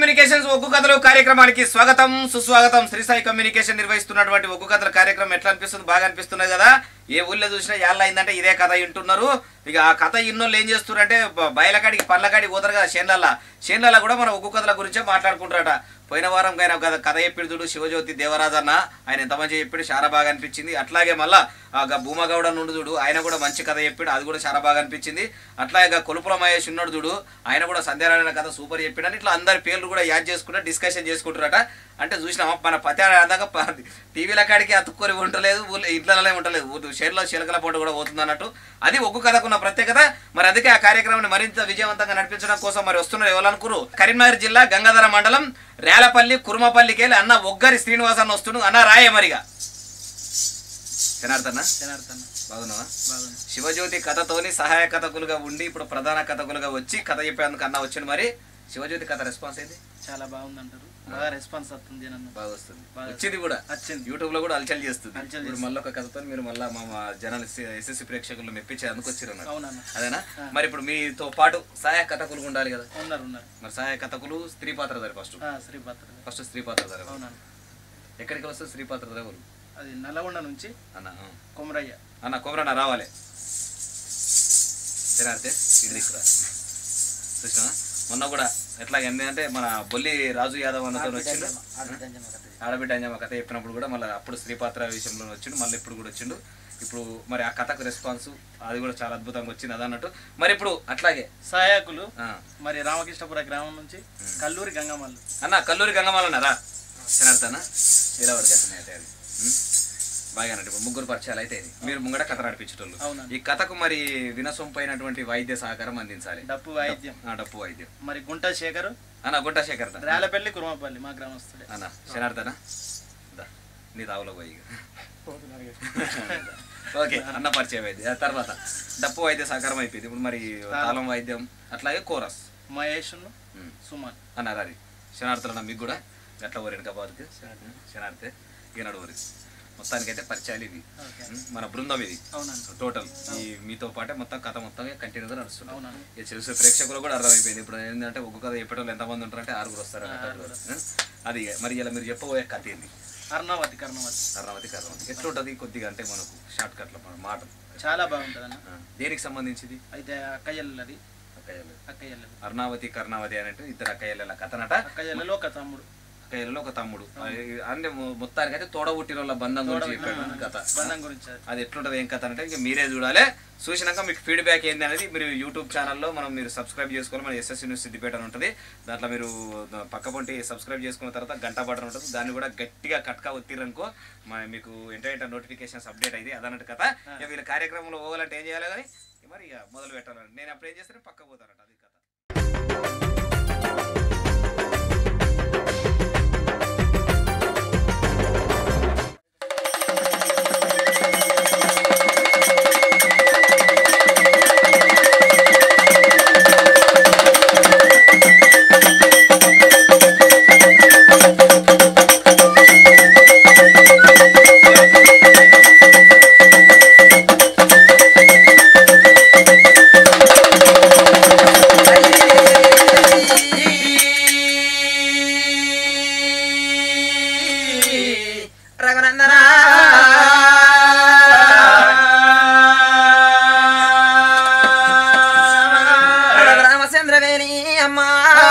Communications ఒగ్గు కథలు కార్యక్రమానికి స్వాగతం సుస్వాగతం శ్రీ సాయి కమ్యూనికేషన్ నిర్వహిస్తున్నటువంటి ఒగ్గు కథల కార్యక్రమం ఎట్లా అనిపిస్తుంది బాగా అనిపిస్తున్నది కదా ఏ ఊళ్ళో చూసినా యాళ్ళ అయిందంటే ఇదే కథ వింటున్నారు ఇక ఆ కథ ఇన్నోళ్ళు ఏం చేస్తున్నారంటే బ- బయలకాడికి పళ్ళకాడికి పోతారు కదా చేన్లల్లా చేన్లల్లా కూడా మన ఒగ్గు కథల గురించే మాట్లాడుకుంటారట పోయిన వారం ఆయన ఒక కథ చెప్పిడు చూడు శివజ్యోతి దేవరాజన్న ఆయన ఎంత మంచిగా చెప్పాడు చాలా బాగా అనిపించింది అట్లాగే మళ్ళా ఆ గ- భూమగౌడ నుండి చూడు ఆయన కూడా మంచి కథ చెప్పాడు అది కూడా చాలా బాగా అనిపించింది అట్లాగే కొలుపుల మహేష్ ఉన్నాడు చూడు ఆయన కూడా సంధ్యారాయణ కథ సూపర్ చెప్పాడని ఇట్లా అందరి పేర్లు కూడా యాడ్ చేసుకుంటా డిస్కషన్ చేసుకుంటారట అంటే చూసినామా మన పతి అందాక టీవీల కాడికి అతుక్కొని ఉండలేదు ఊళ్ళో ఇంట్లోనే ఉండలేదు ఊ- షేర్లో చిలకల పూట కూడా పోతుంది అన్నట్టు అది ఒగ్గు కథకున్న ప్రత్యేకత మరి అందుకే ఆ కార్యక్రమాన్ని మరింత విజయవంతంగా నడిపించడం కోసం మరి వస్తున్నారు ఎవరనుకురు కరీంనగర్ జిల్లా గంగాధర మండలం రేలపల్లి కురుమపల్లికి వెళ్ళి అన్న ఒగ్గరి శ్రీనివాస్ అన్న వస్తుండు అన్న రాయ మరిగా జనార్దన్న జనార్దన్ బాగున్నావా బాగుంది శివజ్యోతి కథతోని సహాయ కథకులుగా ఉండి ఇప్పుడు ప్రధాన కథకులుగా వచ్చి కథ చెప్పేందుకు అన్న వచ్చిండు మరి శివజ్యోతి కథ రెస్పాన్స్ ఏంది చాలా బాగుంది అంటారు బాగా రెస్పాన్స్ వస్తుంది నన్ను బాగా వస్తుంది బాగా వచ్చింది కూడా వచ్చింది యూట్యూబ్ లో కూడా అల్చల్ చేస్తుంది హల్చల్ ఇప్పుడు మళ్ళీ ఒక కథతో మీరు మళ్ళీ మా మా జనాలు ఎస్ఎస్సి ప్రేక్షకులు మెప్పించే అందుకు వచ్చారు అన్నట్టు. అవునన్న అదేనా మరి ఇప్పుడు మీతో పాటు సహాయ కథకులు ఉండాలి కదా ఉన్నారు ఉన్నారు మరి సహాయ కథకులు స్త్రీ పాత్రధారి ఫస్ట్ ఆ, శ్రీభద్ర ఫస్ట్ స్త్రీ పాత్రధారి ఎవరు? అవునన్న ఎక్కడికి వస్తుంది స్త్రీ పాత్రధారి ఎవరు అది నల్లగొండ నుంచి అన్న ఆ. కొమరయ్య అన్న కొమరన్న రావాలి తినారితే ఇది తీసుకురా చూసినా మొన్న కూడా ఎట్లా ఏంటంటే మన బొల్లి రాజు యాదవ్ అన్నతో వచ్చిండు ఆడబిడ్డ అంజమ్మ కథ చెప్పినప్పుడు కూడా మళ్ళీ అప్పుడు స్త్రీ పాత్ర విషయంలో వచ్చిండు మళ్ళీ ఇప్పుడు కూడా వచ్చిండు ఇప్పుడు మరి ఆ కథకు రెస్పాన్స్ అది కూడా చాలా అద్భుతంగా వచ్చింది అదన్నట్టు మరి ఇప్పుడు అట్లాగే సహాయకులు ఆ. మరి రామకృష్ణపుర గ్రామం నుంచి కల్లూరి గంగమల్లు అన్న కల్లూరి గంగమాలన్నారా తినడతానా ఇలా వరకు అయితే అది ఉం? బాగా అన్నట్టు ఇప్పుడు ముగ్గురు పరిచయాలు అయితే ఇది. మీరు ముంగట కథ నడిపించేటోళ్ళు అవునండి ఈ కథకు మరి వినసొంపైనటువంటి వైద్య సహకారం అందించాలి డప్పు వాయిద్యం ఆ, డప్పు వైద్యం మరి గుంట శేఖరు అన్న గుంట శేఖర్ దా. రేలపల్లి కురుమపల్లి మా గ్రామస్తుడే అన్న శనార్థనా దా నీ తావులో పోయి ఇక. ఓకే అన్న పరిచయం అయింది ఆ తర్వాత డప్పు వైద్య సహకారం అయిపోయింది ఇప్పుడు మరి తాళం వైద్యం అట్లాగే కోరస్ మహేష్ను ఉం. సుమన్ అన్నారు అది శనార్థులు మీకు కూడా గట్ల ఊరిన బాధకి శనార్థే ఈనాడు ఊరి మొత్తానికైతే పరిచయాలు ఇవి ఓకే ఉం? మన బృందం ఇది అవునండి టోటల్ ఈ మీతో పాటే మొత్తం కథ మొత్తం కంటిన్యూగా నడుస్తుంది అవునండి ఇక చూసే ప్రేక్షకులు కూడా అర్థమైపోయింది ఇప్పుడు ఏంటంటే ఒక్క కథ చెప్పేటోళ్ళు ఎంతమంది ఉంటారంటే ఆరుగురు వస్తారు అన్నట్టు. ఉం? అది ఇక. మరి ఇలా మీరు చెప్పబోయే కథ ఏంది అర్ణవతి కర్ణవతి కర్ణవతి కర్ణవతి ఎట్లుంటది కొద్దిగా అంటే మనకు షార్ట్ కట్లో మన మాట చాలా బాగుంటుంది అన్న ఆ, దేనికి సంబంధించింది అయితే అక్కయ్యల్లది అక్కయ్యలు అక్కయ్యల్లది అర్ణావతి కర్ణావతి అనేటు ఇద్దరు అక్కయ్యల కథనట అక్కయ్యలలో ఒక తమ్ముడు అక్కయ్యలలో ఒక తమ్ముడు అంటే మొత్తానికి అయితే తోడ పుట్టిన వాళ్ళ బంధం గురించి చెప్పాడు కథ బంధం గురించి అది. అది ఎట్లుంటది ఏం కథ అంటే ఇక మీరే చూడాలి చూసినాక మీకు ఫీడ్బ్యాక్ ఏంది అనేది మీరు యూట్యూబ్ ఛానల్లో మనం మీరు సబ్స్క్రైబ్ చేసుకోవాలి మన ఎస్ఎస్ యూనివర్సిటీ సిద్దిపేట అని ఉంటుంది దాంట్లో మీరు పక్క పొంటి సబ్స్క్రైబ్ చేసుకున్న తర్వాత గంట బటన్ ఉంటుంది దాన్ని కూడా గట్టిగా కట్కా ఒత్తిరనుకో మన మీకు ఎంటర్ నోటిఫికేషన్స్ అప్డేట్ అయింది అదన్నట్టు కథ ఇక వీళ్ళ కార్యక్రమంలో పోవాలంటే ఏం చేయాలి కానీ మరి ఇక మొదలు పెట్టాలని నేను అప్పుడు ఏం చేస్తాను పక్క పోతానట అది కథ రఘునందనా రామచంద్రవేణి అమ్మా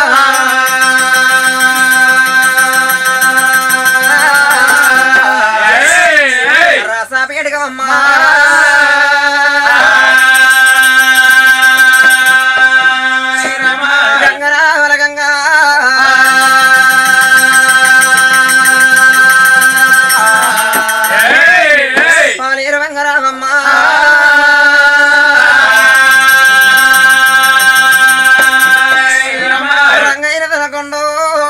రసపేటకమ్మా గంగరావల గంగా పాలేరు వెంగరామమ్మ రంగైన వెలకొండు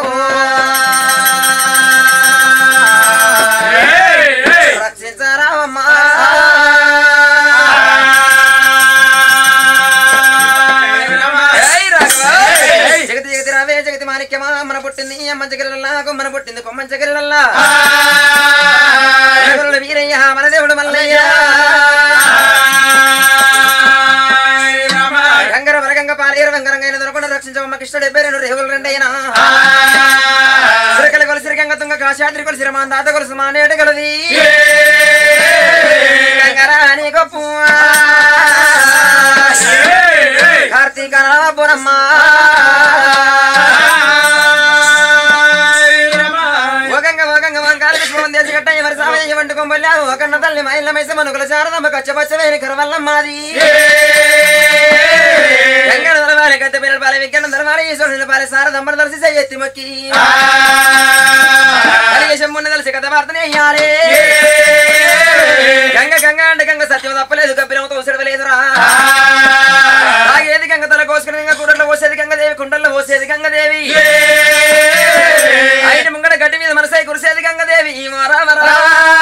రక్షించరామమ్మ ఏయ్ రాఘవ! జగతి జగతి రావే జగతి మాణిక్యమా మన పుట్టింది అమ్మ జగరల్లా కొమ్మన పుట్టింది కొమ్మ జగరల్లా దేవుడు వీరయ్య మన దేవుడు మల్లయ్య గంగర వరగంగ పాలేరు వెంగరంగైన దొరకుండా రక్షించమ్మ కృష్ణ డెబ్బై రెండు రేవులు రెండైనా సిరకల కొలిసిరి గంగ తుంగ కాశాద్రి కొలిసిరి మా తాత కొలుసు మా నేట గలది గంగరాని గొప్ప కార్తీక బురమ్మ ఓగంగ ఓగంగ వంకాల విశ్వం దేశ గట్ట ఎవరి సామయ్య వంట కొంబల్లా ఒకన్న తల్లి మైల మైస మనుకుల శారదమ్మ కచ్చపచ్చవేని కరవల్ల మాది గంగడ దళవారి గద్దె పిల్లల పాల విజ్ఞాన దళవారి ఈశ్వరుని పాల శారదమ్మ దర్శి ఎత్తి మొక్కి కలిగేశం ఉన్న తెలిసి కథ వార్తనే అయ్యాలే గంగ గంగ అంటే గంగ సత్యం తప్పలేదు గబ్బిలముతో ఉసిడవలేదురా తాగేది గంగ తల కోసుకుని గంగ కూడల్లో పోసేది గంగదేవి కుండల్లో పోసేది గంగదేవి ఆయన ముంగడ గడ్డి మీద మనసై కురిసేది గంగదేవి మరా మరా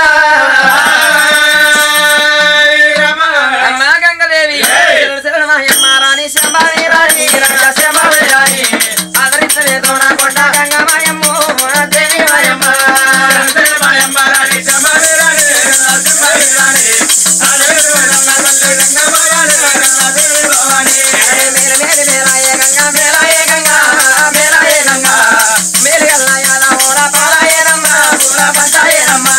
అమ్మా గంగదేవి శరణమాయమ్మ రాణి శంభావి రాణి రాజా శంభావి రాణి ఆదరించలేదు నా కొండ గంగమాయమ్మ దేవి మాయమ్మ మేలు మేలు మేలాయ గంగా మేలాయ గంగా మేలాయ గంగా మేలు గల్లాయాల ఓడ పాలాయ రమ్మ పూల పంచాయ రమ్మ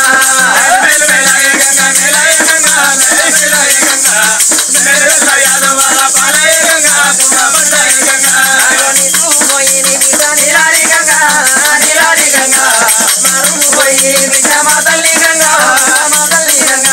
నీకు పోయి నీ బిడ్డ నీలాడి గంగా నీలాడి గంగా మరుగు పోయి బిడ్డ మా తల్లి గంగా మా తల్లి గంగా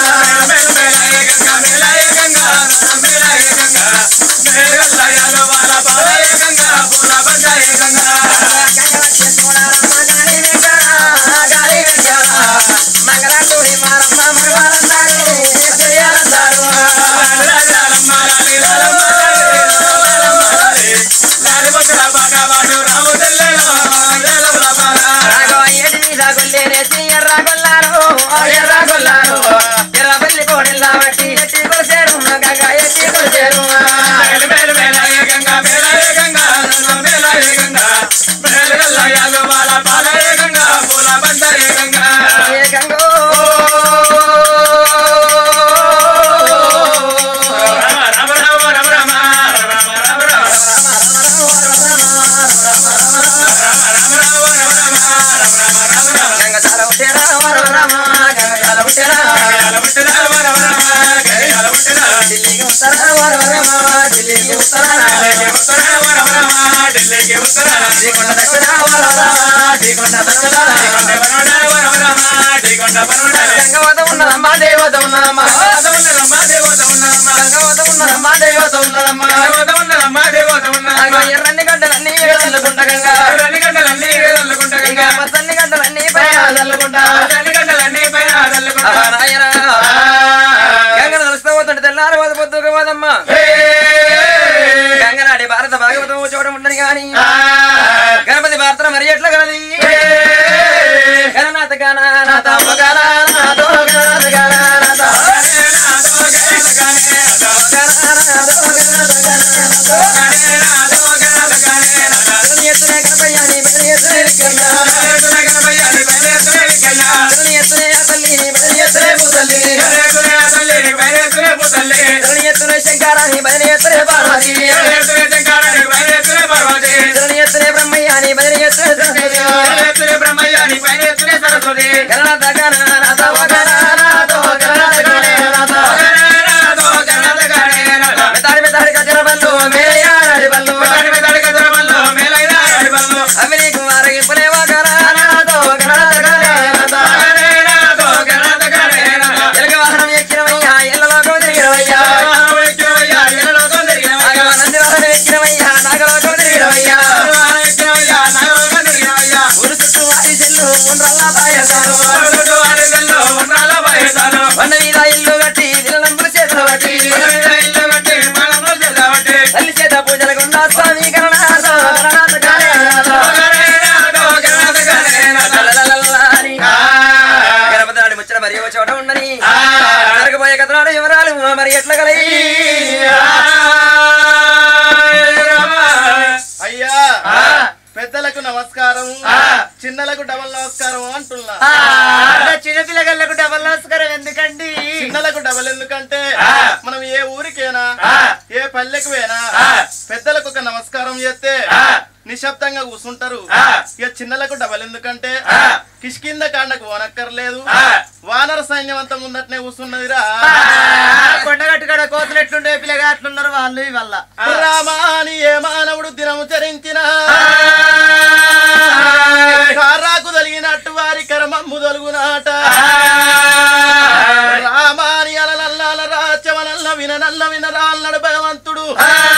గంగవత ఉన్నదమ్మా దేవత ఉన్నదమ్మా గంగవత ఉన్నదమ్మా దేవత ఉన్నదమ్మా ఎర్రన్ని గడ్డలన్నీ వేదల్లుకుంట గంగా ఇంకా పచ్చని గడ్డలన్నీ పై చల్లుకుంటా నాయనా గంగను తెలుస్తా పోతుంటే తెల్లారి పోత పొద్దుకు పోదమ్మా గంగనాడి భారత భాగవతం చూడ ఉండని గాని గణపతి భారత మరి ఎట్లా గలది గణనాథ గణనాథ గణనాథో గణనాథ గణనాథ ఎత్తునే గణపయ్యాని బెదిరి ఎత్తునే విక్రమా. బెదిరి ఎత్తునే తల్లిని బెదిరి ఎత్తునే భూతల్లి. బెదిరి ఎత్తునే శంకరాని బెదిరి ఎత్తునే పార్వతి బెదిరి ఎత్తునే బ్రహ్మయ్యాని బెదిరి ఎత్తునే సరస్వతి. గణనాథ గణనాథ గణనాథో గణనాథ గణనాథ. మెతాడి మెతాడి గజల బల్లు మేయాడి బల్లు అవి నీకు ఆరగింపులేవా గణనాథో గణనాథ గణనాథ. ఎలుక వాహనం ఎక్కినవయ్యా ఎల్లలోకం తిరిగినవయ్యా నాగవనంది వాహనం ఎక్కినవయ్యా నాగలోకం తిరిగినవయ్యా ఊరు చుట్టూ వారి చెల్లు ఉండ్రల్లా పాయసారు పెద్దలకు ఒక నమస్కారం చేస్తే ఆ. నిశ్శబ్దంగా కూర్చుంటారు ఆ. ఇక చిన్నలకు డబల్ ఎందుకంటే ఆ. కిష్కింద కాండకు ఓనక్కర్లేదు ఆ. వానర సైన్యం అంతా ముందటనే కూర్చున్నదిరా కొండగట్టు కాడ కోతులు ఎట్లుండే పిల్లగా అట్లున్నారు వాళ్ళు వల్ల రామాని ఏ మానవుడు దినము చరించిన కారాకు తొలిగినట్టు వారి కర్మమ్ము తొలుగునాట రామాని అలనల్లాల రాచవనల్ల విననల్ల వినరాలన్నాడు భగవంతుడు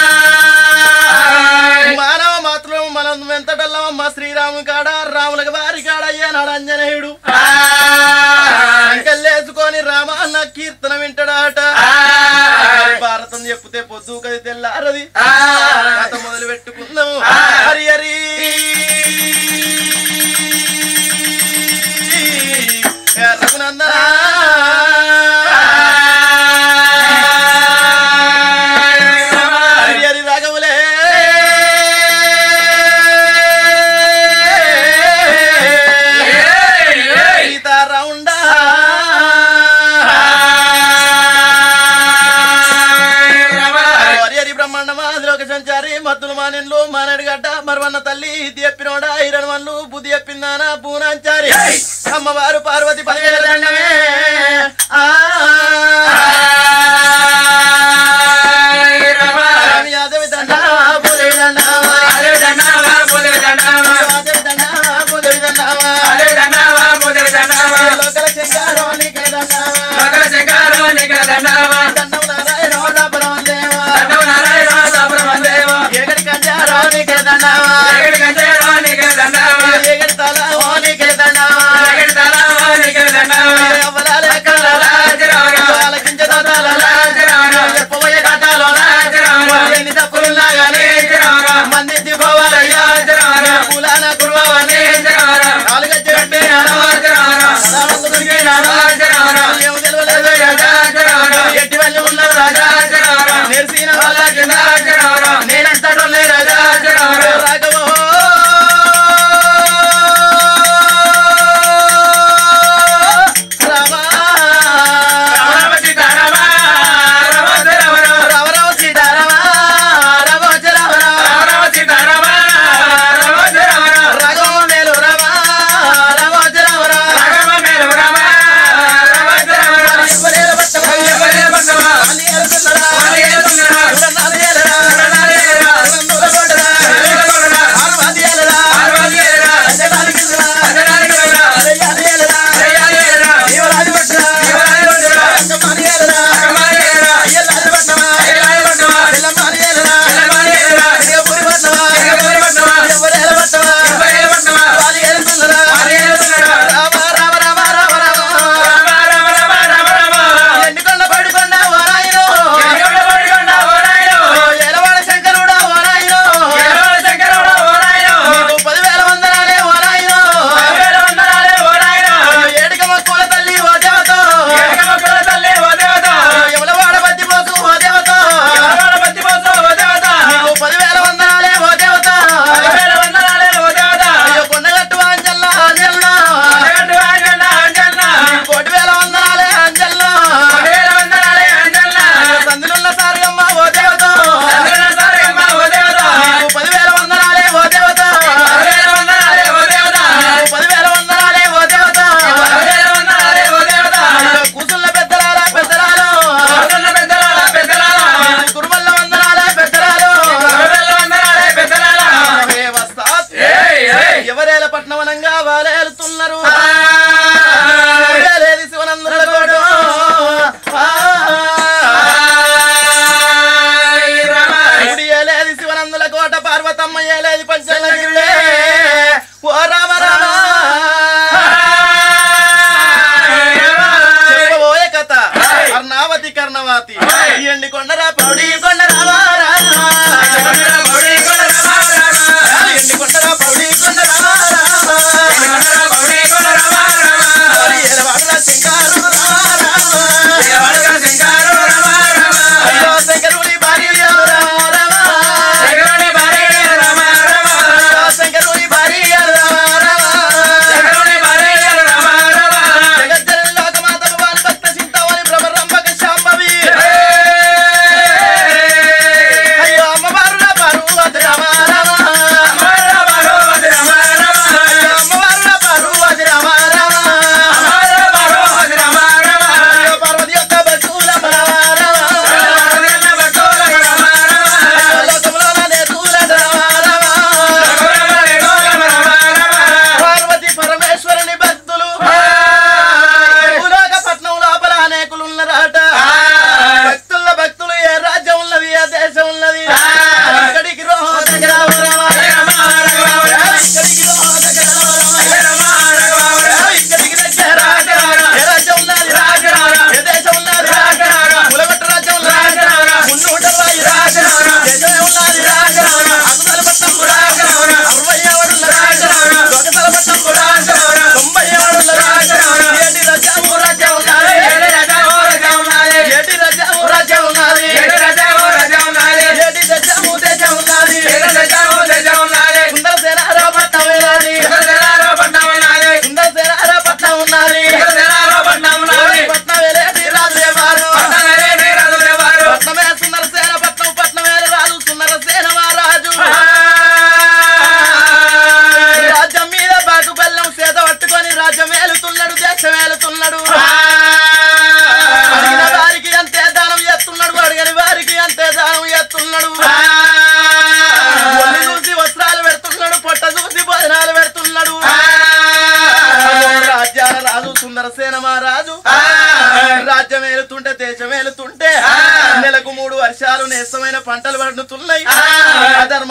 మానవ మాత్రం మనం వెంతటల్లమ్మ శ్రీరాము కాడ రాములకు వారి కాడ అయ్యానాడు అంజనేయుడు అంకల్లేసుకొని రామ అన్న కీర్తన వింటాడాట భారతం చెప్తే పొద్దు కది తెల్లారది కథ మొదలు పెట్టుకుందాము హరి హరి ఏ రఘునందన హరి హరి రాఘవులే సీతారాముండా హరి హరి బ్రహ్మాండమా లోక సంచారి మత్తులు మానిన్లు మానడి గడ్డ మరవన్న తల్లి ఇది చెప్పినోడా ఇరవై వన్లు బుద్ధి చెప్పిందానా పూనాంచారి అమ్మవారు పార్వతి పదివేల దండమే ఆ. స్వామి యాదవి దండ పూదేవి దండమా. యాదవి దండ పూదేవి దండమా. లోకల శంకరానికి దండమా. దండం నారాయణ రాపరమం దేవా. ఏగడి కంజారానికి దండమా. ఏగడి తలావానికి దండమా. అవ్వలాలే కలరాజ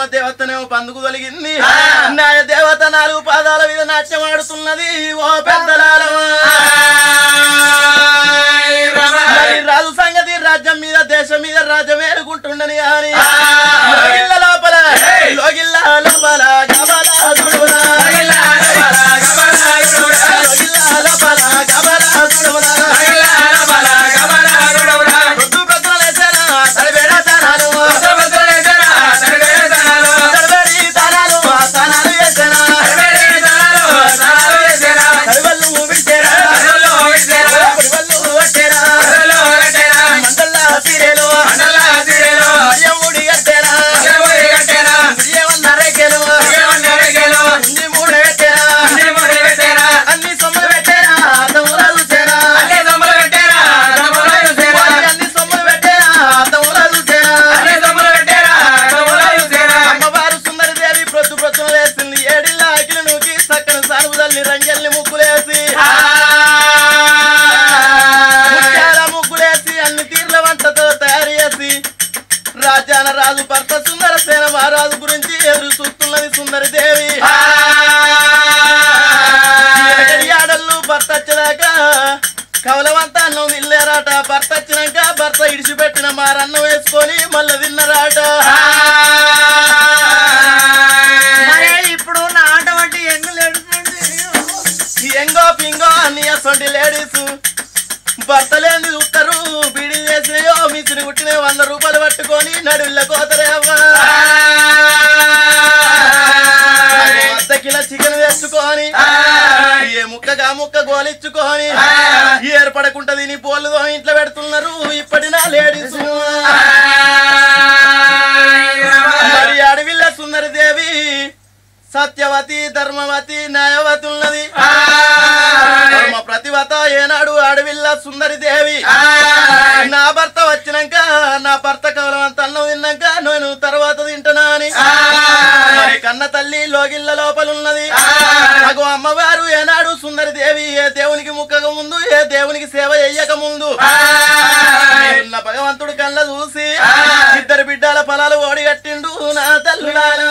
దేవతనేమో పందుకు తొలగింది న్యాయ దేవత నాలుగు పాదాల మీద నాట్యం ఆడుతున్నది ఓ పెద్దలాలమా మరి రాజు సంగతి రాజ్యం మీద దేశం మీద రాజ్యం ఏలుకుంటుండని అని లోగిళ్ళ లోపల లోగిళ్ళ లోపల గబల దుడువున. లోగిళ్ళ లోపల గబల దుడువున. పొద్దు పొద్దులేసేనా తడిబెడ తనాలు. తడిబెడి తనాలు, తనాలు వేసేనా. తడివళ్ళు విడిచేరా. పొడివళ్ళు వట్టేరా. మండల సీరెలు. మరియమ్ముడి గట్టేరా. మరియమన్నారెక్కెలు. ఇంది మూడు పెట్టేరా. అన్ని సొమ్ములు పెట్టేరా. తమ్ములా చూసేరా. వారికి అన్ని సొమ్ములు పెట్టేరా. తమ్ములా చూసేరా. అమ్మవారు సుందరి దేవి ప్రొద్దు ప్రొద్దున వేసింది ఏడిళ్ళ అఖిల నూకి సక్కన సానుగు తల్లి రంగల్ని ముగ్గులేసి ముత్యాల ముగ్గులేసి అన్ని తీర్ల వంటతో తయారు చేసి రాజ్యాన రాజు భర్త సుందర సేన మహారాజు గురించి ఎదురు చూస్తున్నది సుందరి దేవి ఎక్కడి ఆడళ్ళు భర్త వచ్చేదాకా కవలవంతా అన్నం తిల్లారాట భర్త వచ్చినాక భర్త ఇడిచిపెట్టిన మారన్నం వేసుకొని మళ్ళీ తిన్నరాట మరే ఇప్పుడు నా ఆట వంటి ఎంగులు ఎడుతుంది ఎంగో పింగో అన్ని అసొంటి లేడీస్ భర్త లేని చూస్తారు బీడీ చేసినాయో మిషన్ కుట్టిన వంద రూపాయలు పట్టుకొని నడువుల కోతరేవ్వా అర్ధ కిలో చికెన్ వేసుకొని ఏ ముక్కగా ముక్క గోలిచ్చుకొని ఏర్పడకుండా తిని పోలుదో ఇంట్లో పెడుతున్నారు ఇప్పటి నా లేడీస్ మరి అడవిల్ల సుందరి దేవి సత్యవతి ధర్మవతి న్యాయవతి ఉన్నది ధర్మ ప్రతివత ఏనాడు అడవిల్ల సుందరి దేవి నా భర్త వచ్చినాక నా భర్త కవలమంత అన్నం తిన్నాక నేను తర్వాత తింటనా అని మరి కన్న తల్లి లోగిళ్ళ లోపల ఉన్నది నాకు అమ్మవారు ఏనాడు సుందరి దేవి ఏ దేవునికి ముక్కక ముందు ఏ దేవునికి సేవ చెయ్యక ముందు ఉన్న భగవంతుడు కళ్ళ చూసి ఇద్దరు బిడ్డల పొలాలు ఓడిగట్టిండు నా తల్లులాను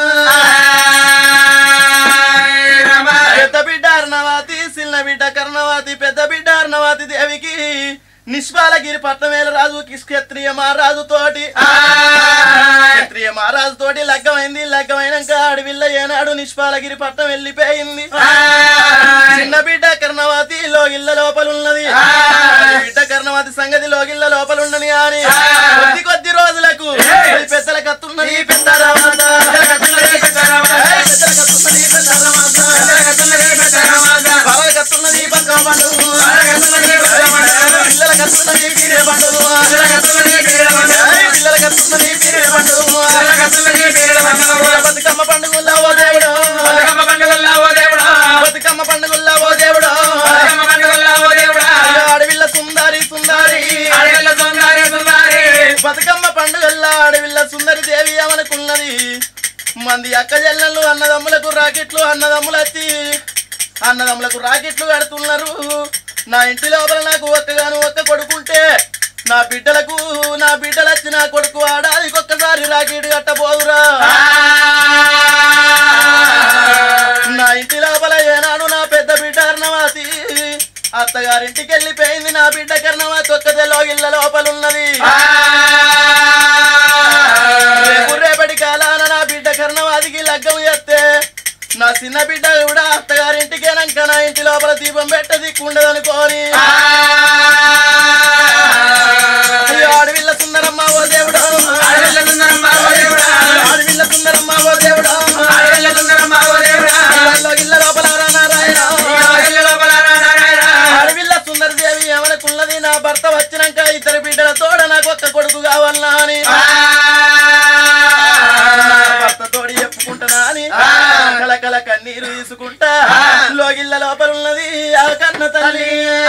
పెద్ద బిడ్డ అర్ణవాతి చిన్న బిడ్డ కర్ణవాతి పెద్ద బిడ్డ అర్ణవాతి దేవికి నిష్పాలగిరి పట్టమేల రాజు క్షత్రియ మహారాజు తోటి క్షత్రియ మహారాజు తోటి లగ్గమైంది లగ్గమైనాక అడవిల్ల ఏనాడు నిష్పాలగిరి పట్టం వెళ్ళిపోయింది చిన్న బిడ్డ కర్ణవాతి లోగిళ్ళ లోపల ఉన్నది బిడ్డ కర్ణవాతి సంగతి లోగిళ్ళ లోపల ఉన్నది అని కొద్ది కొద్ది రోజులకు ఈ పెద్దల కత్తున్నది పెద్ద రామాత పెద్దల కత్తున్నది పెద్ద రామాత బాల కత్తున్నది పక్క పండుగ పిల్లల కత్తున్నది పీరే పండుగ ఏయ్, పిల్లల కత్తున్నది పీరే పండుగ బతుకమ్మ పండుగల్లో ఓ దేవుడు బతుకమ్మ పండుగల్లో ఓ దేవుడు అడవిల్ల సుందరి సుందరి బతుకమ్మ పండుగల్లో అడవిల్ల సుందరి దేవి అవనుకున్నది మంది అక్క చెల్లెళ్ళు అన్నదమ్ములకు రాకెట్లు అన్నదమ్ములు వచ్చి అన్నదమ్ములకు రాకెట్లు కడుతున్నారు నా ఇంటి లోపల నాకు ఒక్కగాను ఒక్క కొడుకుంటే నా బిడ్డలకు నా బిడ్డలు వచ్చి నా కొడుకు ఆడాదికి ఒక్కసారి రాకెట్ కట్టబోదురా నా ఇంటి లోపల ఏనాడు నా పెద్ద బిడ్డ అర్ణవాతి అత్తగారింటికి వెళ్ళిపోయింది నా బిడ్డ కర్ణవాతి ఒక్కదెలో ఇళ్ళ లోపల ఉన్నది రేపు రేపటి కాలాన నా బిడ్డ కర్ణవాదికి లగ్గం చేస్తే నా చిన్న బిడ్డ కూడా అత్తగారింటికేనాక నా ఇంటి లోపల దీపం పెట్టది కుండదనుకోని అయ్యో, ఆడవిల్ల సుందరమ్మ ఓ దేవుడు ఆడవిల్ల సుందరమ్మ ఓ దేవుడు ఇళ్ళల్లో ఇళ్ళ లోపల రా నారాయణ అడవిల్ల సుందర దేవి ఎవరికున్నది నా భర్త వచ్చినాక ఇద్దరు బిడ్డల తోడ నాకు ఒక్క కొడుకు కావాలనా అని నా భర్త తోడి చెప్పుకుంటున్నా అని కలకల కన్నీరు తీసుకుంటా లోగిళ్ళ లోపల ఉన్నది ఆ కన్న తల్లి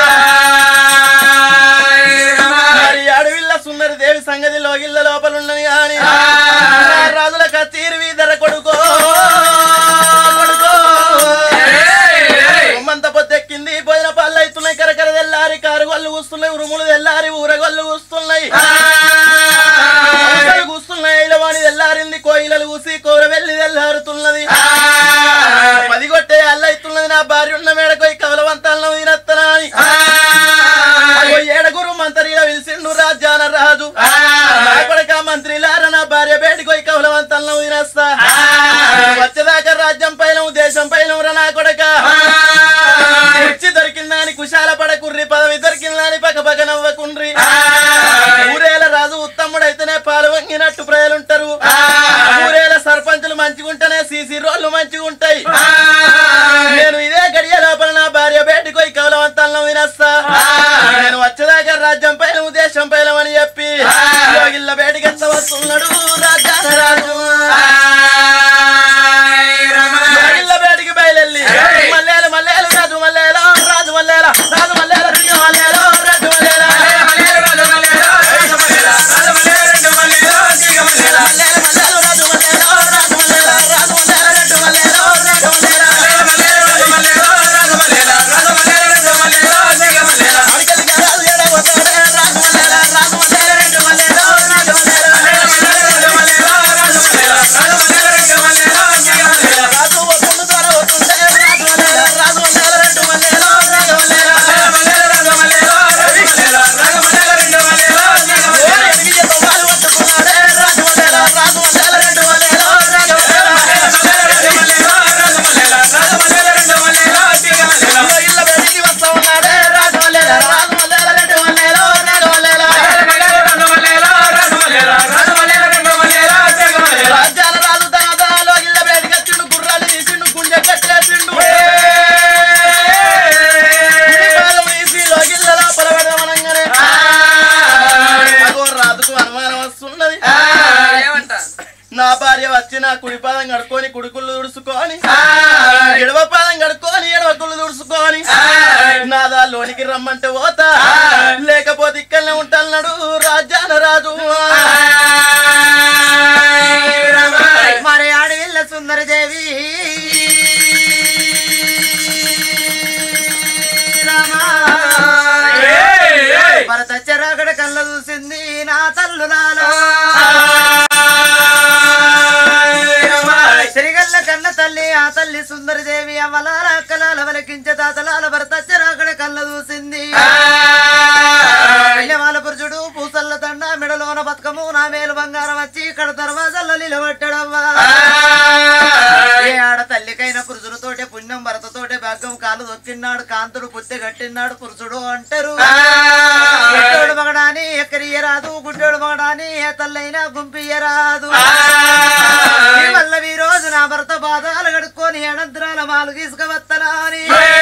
మరి అడవిల్ల సుందరి దేవి సంగతి లోగిళ్ళ లోపల ఉన్నది అని నా రాజుల కత్తీరు వీధర కొడుకో కొడుకో ఉమ్మంత పొద్దెక్కింది పోయిన పళ్ళు అవుతున్నాయి కరకర తెల్లారి కారుగొల్లు కూస్తున్నాయి ఉరుములు తెల్లారి ఊరగొల్లు కూస్తున్నాయి కూస్తున్నాయి ఇలవాణి తెల్లారింది కోయిలలు కూసి కోరవెల్లి తల్లం వినస్తా వచ్చేదాకా రాజ్యం పైన దేశం పైన నా కొడక కుర్చీ దొరికిందని కుశాల పడకుర్రి పదవి దొరికిందని పక్క పక్క నవ్వకుండ్రి ఊరేల రాజు ఉత్తముడైతేనే పాలు వంగినట్టు ప్రజలుంటారు ఊరేల సర్పంచులు మంచిగుంటేనే సీసీ రోడ్లు మంచిగుంటాయి నేను ఇదే గడియ లోపల నా భార్య బయటకు పోయి కౌలవంతాలను వినస్తా నేను వచ్చేదాకా రాజ్యం పైన దేశం పైన అని చెప్పి యోగిళ్ళ బయటికి ఎంత వస్తున్నాడు రాజ్యాన రాజు యోగిళ్ళ బయటికి బయలుల్లి మల్లేలు మల్లేలు రాజు మల్లేల రాజు మల్లేల రాజు మల్లేల దియ్య మల్లేల రాజు మల్లేల మల్లేలు మల్లేలు రాజు మల్లేల రాజు మల్లేల రాజు మల్లేల రెండు మల్లేల రెండు మల్లేల అడిగలిగా రాజు ఏడవతాడే రాజు మల్లేల రాజు మల్లేల రెండు మల్లేల రాజు మల్లేల రాజు వస్తుండు త్వర వస్తుండే రాజు మల్లేల రాజు మల్లేల రెండు మల్లేల రాజు మల్లేల ఓరి ఎదిగి తొవ్వాలు పట్టుకున్నాడే రాజు మల్లేల రాజు మల్లేల రెండు మల్లేల రాజు మల్లేల ఇళ్ళ బయటికి వస్తా ఉన్నాడే రాజు మల్లేల రాజు మల్లేల రెండు మల్లేల రాజు మల్లేల రాజ్యాల రాజు తన దాలో ఇళ్ళ బయటికి వచ్చిండు గుర్రాలు తీసిండు గుండె కట్టేసిండు కుడి పాదం తీసి లోగిళ్ళ లోపల పెడదామనగానే అగో రాజుకు అనుమానం వస్తున్నది నా భార్య వచ్చి నా కుడి పాదం కడుక్కొని కుడుకుళ్ళు తుడుచుకొని ఎడవ పాదం కడుక్కొని ఎడవ కుళ్ళు తుడుచుకొని నా దానిలోనికి రమ్మంటే పోతా లేకపోతే ఇక్కడనే ఉంటాడు రాజ్యాన రాజు మరి ఆడవిల్ల సుందరదేవి భరత చెరాగడ కళ్ళ చూసింది నా తల్లులాలో సిరిగల్ల కన్న తల్లి ఆ తల్లి సుందరదేవి అమలాల అక్కలాల వలకించే తాతలాల భరత చెరాగడ కళ్ళ చూసింది వాళ్ళ పురుషుడు పూసల్ల దండ మెడలోన బతుకము నా మేలు బంగారం వచ్చి ఇక్కడ దర్వాజల్లో నిలబెట్టడమ్మా ఏ ఆడ తల్లికైన పురుషులతోటే పుణ్యం భరతతోటే భాగ్యం కాలు దొక్కిన్నాడు కాంతుడు పుత్తి కట్టినాడు పురుషుడు అంటారు గుడ్డోడు మగడాని ఎక్కరియరాదు గుడ్డోడు మగడాని ఏ తల్లైనా గుంపియ్యరాదు ఈ వల్ల ఈ రోజు నా భర్త బాధాలు కడుక్కొని అనంతరాల మాలు తీసుకువత్తనా అని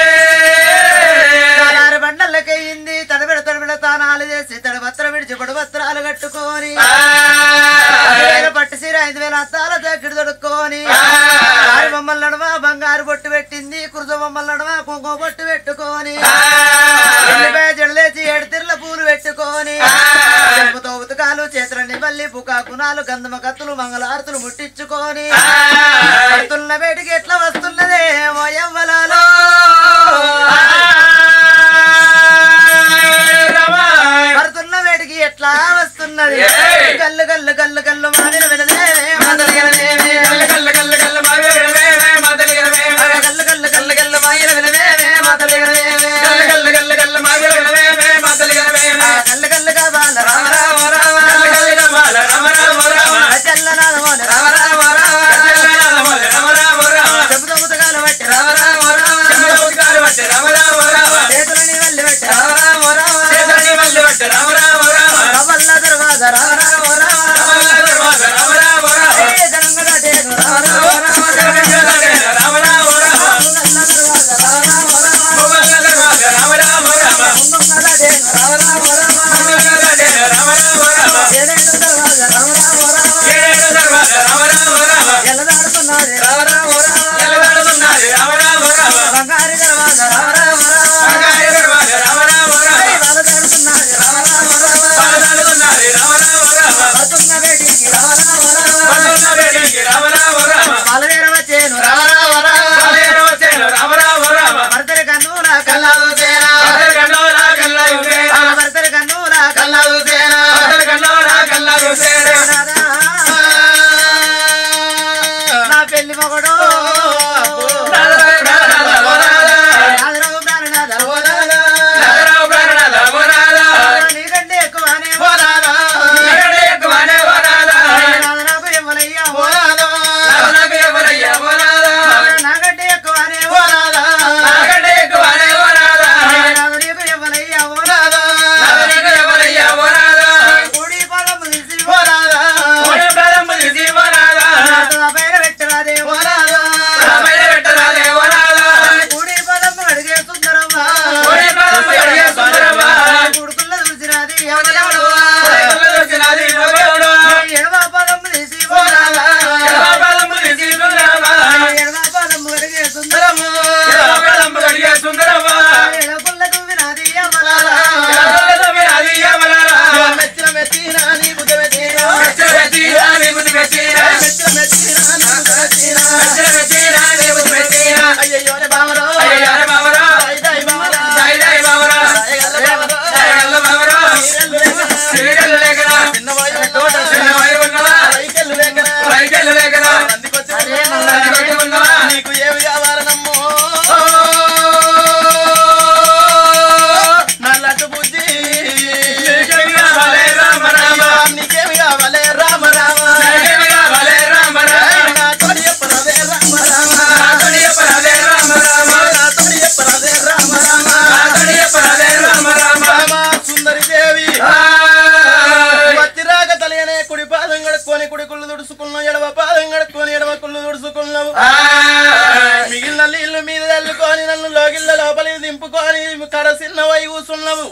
తాలారు బండలకయ్యింది తడబిడ తడబిడ తానాలు చేసి తడబత్ర విడిచి పడుబత్రాలు కట్టుకొని ఐదు వేల పట్టు సీర ఐదు వేల అత్తాల దగ్గర దొడుక్కొని ఆరు బొమ్మల నడుమ బంగారు బొట్టు పెట్టింది కురుజ బొమ్మల నడుమ కుంకుమ బొట్టు పెట్టుకొని ఎల్లిపాయ జడలేసి ఏడు తిర్ల పూలు పెట్టుకొని చెంపుతో ఉతకాలు చేతులని బల్లి పుకా కునాలు గంధమ కత్తులు మంగళారతులు ముట్టించుకొని పడుతున్న వేటికి ఎట్లా వస్తున్నదే మోయవ్వలాలో పడుతున్న వేటికి ఎట్లా వస్తున్నది గల్లు గల్లు గల్లు గల్లు మాదిరి వినదే మాదలు గలదేవి. గల్లు గల్లు గల్లు గల్లు మాదిరి వినదే మాదలు గలదేవి. ఆ గల్లు గల్లుగా బాల రామ రామ రామ. చల్లనాదమోల రామ రామ రామ. చెబుతూ ఉతకాలు పట్టి రామ రామ రామ. చేతులని వల్లి పెట్టి రామ రామ రామ. రవ్వల్ల దర్వాజ రామ రామ రామ. ఏ జనంగ దాటేను రామ రామ రామ. ముంగల్ల దర్వాజ రామ రామ రామ. ముందున్న దాటేను రామ రామ రామ. ఏడేడు దర్వాజ రామ రామ రామ. ఎల్లదాడుతున్నది రామ రామ రామ. బంగారు దర్వాజ రామ రామ రామ. ఏ బాలదాడుతున్నది రామ రామ రామ. పడుతున్న వేటికి రామ రామ రామ. పాలవేర వచ్చేను రామ రామ రామ. భర్తరి కన్ను నా కల్లాదు తేరా. ఆ భర్తరి కన్ను నా కల్లాదు తేరా. నాదా. నా పెళ్లి మొగడు నాదరావు ప్రాణనాథ. నీకంటే ఎక్కువనే నాదరావు ఎమ్మలయ్యా. కడ చిన్నవై కూసున్నావు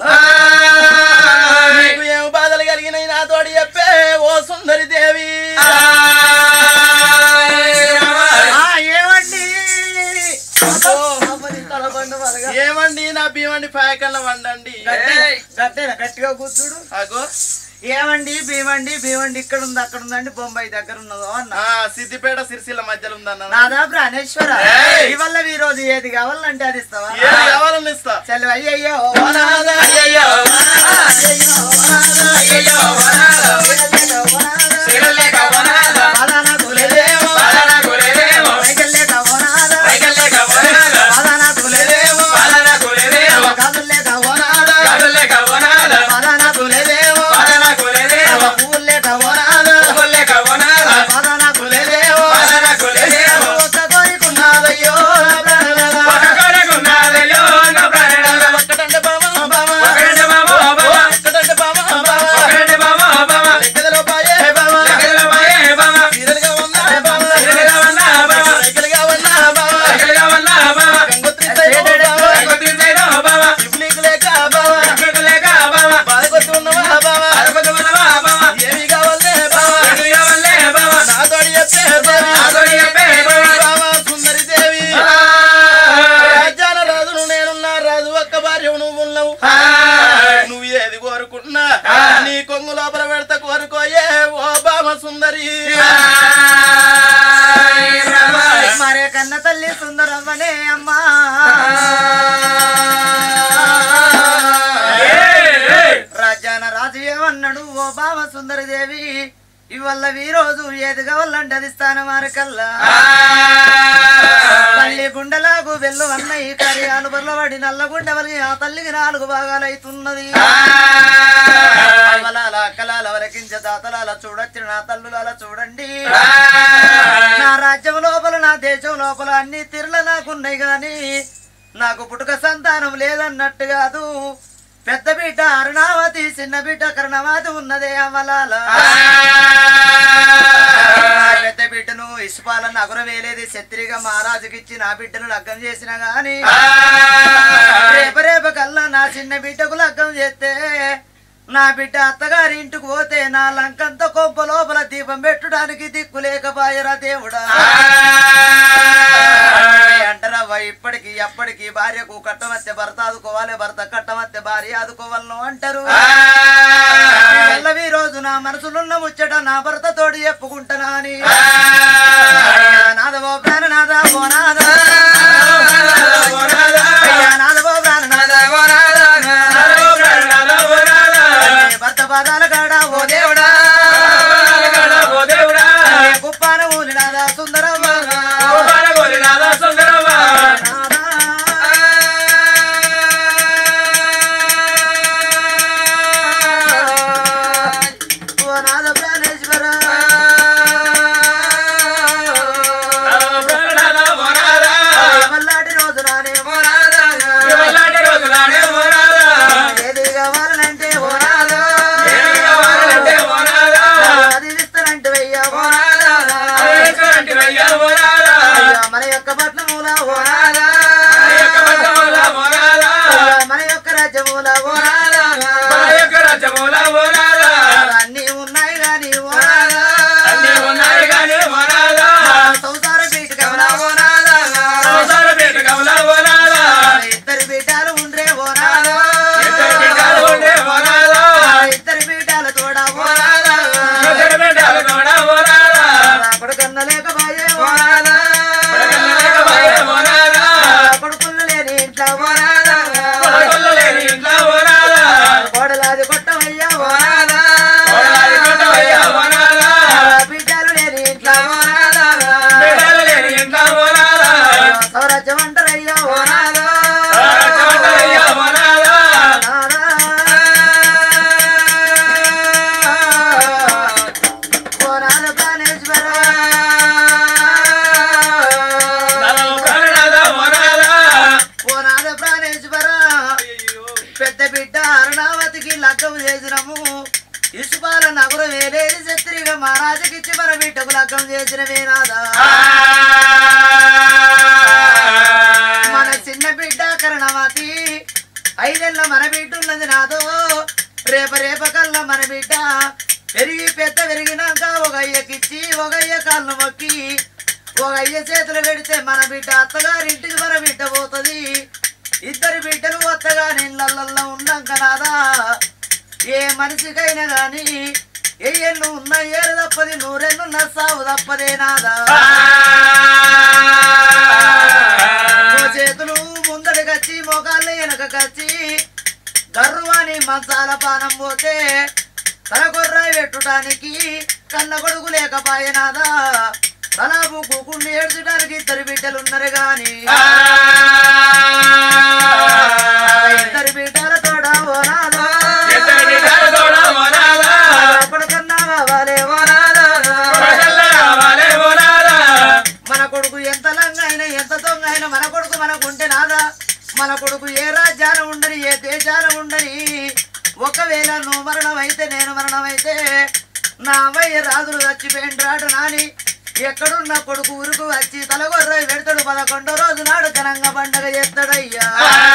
నీకు ఏం బాధలు కలిగినాయి నాతోటి చెప్పే ఓ సుందరి దేవి ఆ, ఏమండి అబ్బో, అమ్మని తలబండు వలగా. ఏమండి నా భీమండి పాయకల్ల వండండి గట్టిగా- గట్టిగా గట్టిగా కూర్చుడు అగో ఏమండి భీమండి భీమండి ఇక్కడ ఉంది అక్కడ ఉందండి బొంబాయి దగ్గర ఉన్నదో అన్న ఆ సిద్దిపేట సిరిసిల్ల మధ్యలో ఉందన్న నాదా ప్రాణేశ్వర ఏయ్! ఇవల్ల ఈ రోజు ఏది కావాలంటే అది ఇస్తావా ఏది కావాలని ఇస్తా చలు అయ్యయ్యో వనాదా, అయ్యయ్యో, ఒక్కటంటే బావా, బావా, ఒక్కటంటే బావా, బావా, లెక్కదలో పాయే బావా, సీరియల్గా ఉన్నా బావా, సైకిల్గా ఉన్నా బావా, గంగోత్రి సైడ్ బావా, ఇవ్వనీకు లేక బావా, బాధపడుతూ ఉన్నవా బావా, ఏమి కావాలే బావా, నాతోడి చెప్పే దేవి, బావా, సుందరి దేవి రాజ్యాల రాజును నేనున్నా రాజు ఒక్క భార్య నువ్వు ఉన్నావు నువ్వు ఏది కోరుకున్నా నీ కొంగు లోపల పెడత కోరుకోయే ఓ బామ సుందరి మరే కన్న తల్లి సుందరమ్మనే అమ్మా రాజ్యాన రాజు ఏమన్నాడు ఓ బామ సుందరి దేవి ఇవల్ల ఈ రోజు ఏది కావాలంటే అది స్థానం కల్లా తల్లి గుండెలాగు వెళ్ళు అన్నయ్య కార్యాలు బర్లవాడి నల్లగుండెవలి ఆ తల్లికి నాలుగు భాగాలు అవుతున్నది అవలాల అక్కలాల వరకించ దాతలాల చూడొచ్చిన నా తల్లులాల చూడండి నా రాజ్యం లోపల నా దేశం లోపల అన్ని తిరుల నాకున్నాయి గాని నాకు పుట్టుక సంతానం లేదన్నట్టు కాదు పెద్ద బిడ్డ అరుణావతి చిన్న బిడ్డ కరుణావతి ఉన్నదే అమలాల నా పెద్ద బిడ్డను ఇసుపాలను అగురవేలేది శత్రిగా మహారాజుకి ఇచ్చి నా బిడ్డను లగ్గం చేసిన గాని రేప రేప కల్లా నా చిన్న బిడ్డకు లగ్గం చేస్తే నా బిడ్డ అత్తగారి ఇంటికి పోతే నా లంకంత కొంప లోపల దీపం పెట్టడానికి దిక్కు లేకపాయరా దేవుడా అంటారవ్వ ఇప్పటికి ఎప్పటికి భార్యకు కట్టమత్తే భర్త ఆదుకోవాలి భర్త కట్టమత్తే భార్య ఆదుకోవాలను అంటారు ఈ రోజు నా మనసులున్న ముచ్చట నా భర్త తోడు చెప్పుకుంటానా అని నాదవో ప్రాణనాథ ఓ నాథ అయ్యా నాదవో ప్రాణనాథ ఓ నాథ భర్త పాదాల కాడ ఓ దేవుడా కుప్పాన ఊరినాదా సుందరమ్మ ఓ నాద ప్రాణేశ్వర మల్లాటి రోజు నానే ఓ ఏది కావాలంటే ఓ నాద అది ఇస్తానంటే వెయ్య ఓ అయ్యా మన యొక్క పట్నమూల ఓ మన యొక్క రాజ్యమూల ఓ అన్ని ఉన్నాయి గాని ఓ సంసార పీఠ కమలా ఓ ఇద్దరు పీఠాలు ఉండ్రే ఓ ఇద్దరు పీఠాల తోడ ఓ కొడుకన్న లేకపోయే ఓ కొడుకులు లేని ఇంట్లో ఓ కోడలాది కొట్టవయ్యా ఓ బిడ్డలు లేని ఇంట్లో సౌరాజ్యం అంటారయ్యా ఓ ఓ నాద ప్రాణేశ్వర ఓ నాద ప్రాణేశ్వర పెద్ద బిడ్డ అరుణావతికి లగ్గం చేసినము ఇసుపాల నగరు వేలేది శత్రిగా మహారాజుకిచ్చి మన బిడ్డకు లగ్గం చేసిన వేనాదా మన చిన్న బిడ్డ కరణవతి రేప రేప కల్లా మన బిడ్డ పెరిగి పెద్ద పెరిగినాక ఒక అయ్యకిచ్చి ఒక అయ్య కాళ్ళు మొక్కి ఒక అయ్య చేతులు పెడితే మన బిడ్డ అత్తగారింటికి మన బిడ్డ పోతుంది ఇద్దరు బిడ్డలు అత్తగా నీళ్ళల్లో ఉన్నాక నాదా ఏ మనిషికైనా గాని ఎయ్యళ్ళు ఉన్న ఏరు తప్పది నూరెళ్ళున్న సావు తప్పదే నాదా ఓ చేతులు ముందడి కచ్చి మోకాళ్ళు వెనక కచ్చి గర్వాని మంచాల పానం పోతే తల కొర్రాయి పెట్టుటానికి కన్న కొడుకు లేకపాయనాదా తల కూకుని ఏడ్చడానికి ఇద్దరు బిడ్డలు ఉన్నారు గాని ఇద్దరు బిడ్డల తోడ ఓ నాదా కొడుకన్నా కావాలే ఓ నాదా మన కొడుకు ఎంత లంగైనా ఎంత దొంగ అయినా మన కొడుకు మనకుంటే నాదా మన కొడుకు ఏ రాజ్యాన ఉండని ఏ దేశాన ఉండని ఒకవేళ నువ్వు మరణమైతే నేను మరణమైతే నా అమ్మయ్య రాజులు చచ్చిపోయిండ్రాడు నాని ఎక్కడున్న కొడుకు ఊరుకు వచ్చి తలగొర్ర పెడతాడు పదకొండో రోజు నాడు ఘనంగా పండగ చేస్తాడయ్యా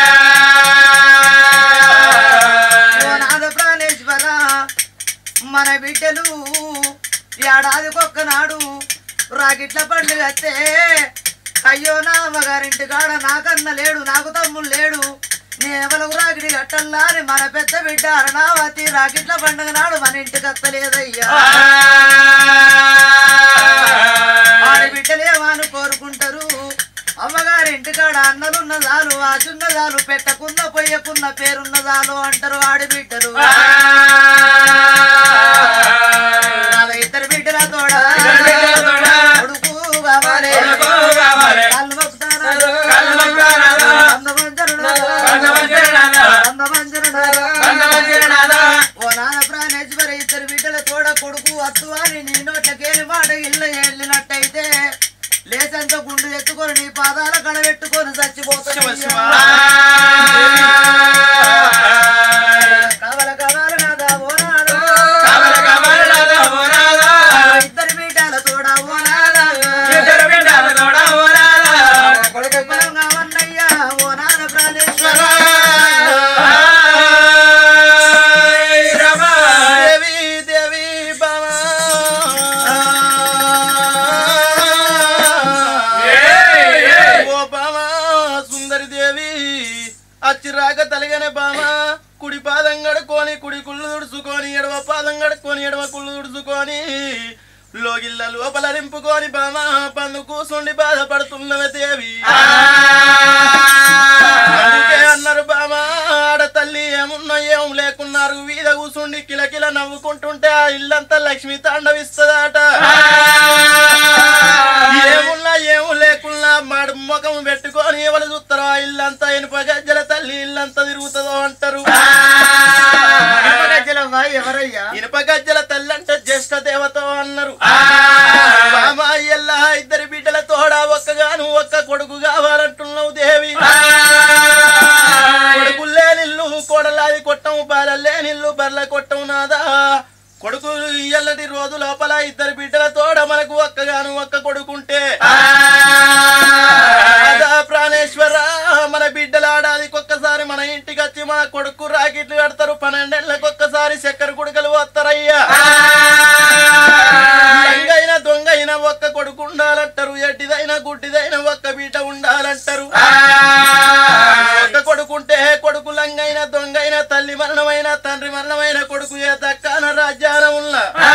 ఓ నాద ప్రాణేశ్వర మన బిడ్డలు ఏడాదికొక్క నాడు రాగిట్ల పండుగ వస్తే అయ్యో నా అమ్మగారింటి కాడ నాకన్న లేడు నాకు తమ్ముడు లేడు నేవలకు రాగిడి కట్టల్లా అని మన పెద్ద బిడ్డ అరణావతి రాగిట్ల పండుగ నాడు మన ఇంటికి అత్తలేదయ్యా ఆడి బిడ్డలేమని కోరుకుంటారు అమ్మగారి ఇంటికాడ అన్నలున్న చాలు ఆచున్న చాలు పెట్టకున్న పొయ్యకున్న పేరున్న చాలు అంటారు ఆడి బిడ్డలు నాలుగు ఇద్దరు బిడ్డల తోడ కొడుకు కావాలి కళ్ళు మొక్కుతారు. అందమంజరుడు. అందమంజరుడు. ఓ నాన్న ప్రాణేశ్వర ఇద్దరు బిడ్డల తోడ కొడుకు అత్తు అని నీ నోట్లకేలి మాట ఇల్లు వెళ్ళినట్టయితే లేచంత గుండు ఎత్తుకొని నీ పాదాల కడబెట్టుకొని చచ్చిపోతాడు కావల కావాలి నాదా ఓ నాడు. ఇద్దరు బిడ్డల తోడ ఓ నాదా. కొడుకు బలంగా ఉన్నయ్యా ఓ నాన్న ప్రాణేశ్వర దేవి దేవి బామా ఓ బామా సుందరి దేవి అచ్చిరాక తలిగనే బామా కుడి పాదం గడుకొని కుడి కుళ్ళు తుడుచుకొని ఎడవ పాదం గడుకొని ఎడవ కుళ్ళు తుడుచుకొని లోగిల్ల లోపల నింపుకొని బామా పందు కూసుండి బాధపడుతున్నవే దేవి అందుకే అన్నారు బామా ఆడ తల్లి ఏమున్నా ఏం లేకున్నారు వీధ కూసుండి కిలకిల నవ్వుకుంటుంటే ఆ ఇల్లంతా లక్ష్మి తాండవిస్తదట ఏమున్నా ఏం లేకున్నా మాడు ముఖం పెట్టుకొని ఎవరు చూస్తారో ఆ ఇల్లంతా ఇనుప గజ్జల తల్లి ఇల్లంతా తిరుగుతుందో అంటారు గజ్జలవ్వ ఎవరయ్యా ఇనుప గజ్జల తల్లి అంటే జ్యేష్ఠ దేవత అన్నారు బామా ఎల్లా ఇద్దరి బిడ్డల తోడా ఒక్కగాను ఒక్క కొడుకు కావాలంటున్నావు దేవి కొడుకులే నిల్లు కోడలాది కొట్టం బాలలే నిల్లు బర్ల కొట్టం నాదా కొడుకు ఎల్లటి రోజు లోపల ఇద్దరు బిడ్డల తోడ మనకు ఒక్కగాను ఒక్క కొడుకుంటే రాధా ప్రాణేశ్వర మన బిడ్డలు ఆడాదికి ఒక్కసారి మన ఇంటికి వచ్చి మన కొడుకు రాకెట్లు కడతారు పన్నెండేళ్ళకి ఒక్కసారి చక్కెర కుడుకలు వస్తారయ్యా లంగైన దొంగైన ఒక్క కొడుకు ఉండాలంటారు ఎట్టిదైన గుడ్డిదైన ఒక్క బీట ఉండాలంటారు ఒక్క కొడుకుంటే కొడుకు లంగైన దొంగైన తల్లి మరణమైన తండ్రి మరణమైన కొడుకు ఏ దక్కాన రాజ్యాన ఉన్న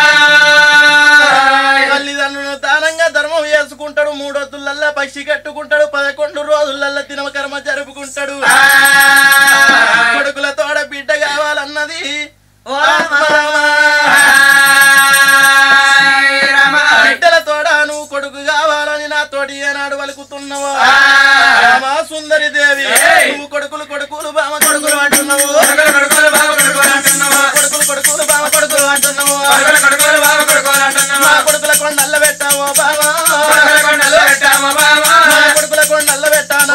తల్లిదండ్రులను దానంగా ధర్మం చేసుకుంటాడు మూడొద్దులల్లా పక్షి కట్టుకుంటాడు పదకొండు రోజులల్లా దినమ కర్మ జరుపుకుంటాడు కొడుకుల తోడ బిడ్డ కావాలన్నది ఓ రామ. బిడ్డల తోడ నువ్వు కొడుకు కావాలని నా తోటి ఏనాడు వలుకుతున్నావు రామా సుందరి దేవి నువ్వు కొడుకులు కొడుకులు బామ కొడుకులు అంటున్నావు కొడుకులు కొడుకులు బామ కొడుకులు అంటున్నావు మా కొడుకుల కొండల్ల పెట్టావో బావా మా కొడుకుల కొండల్ల పెట్టానా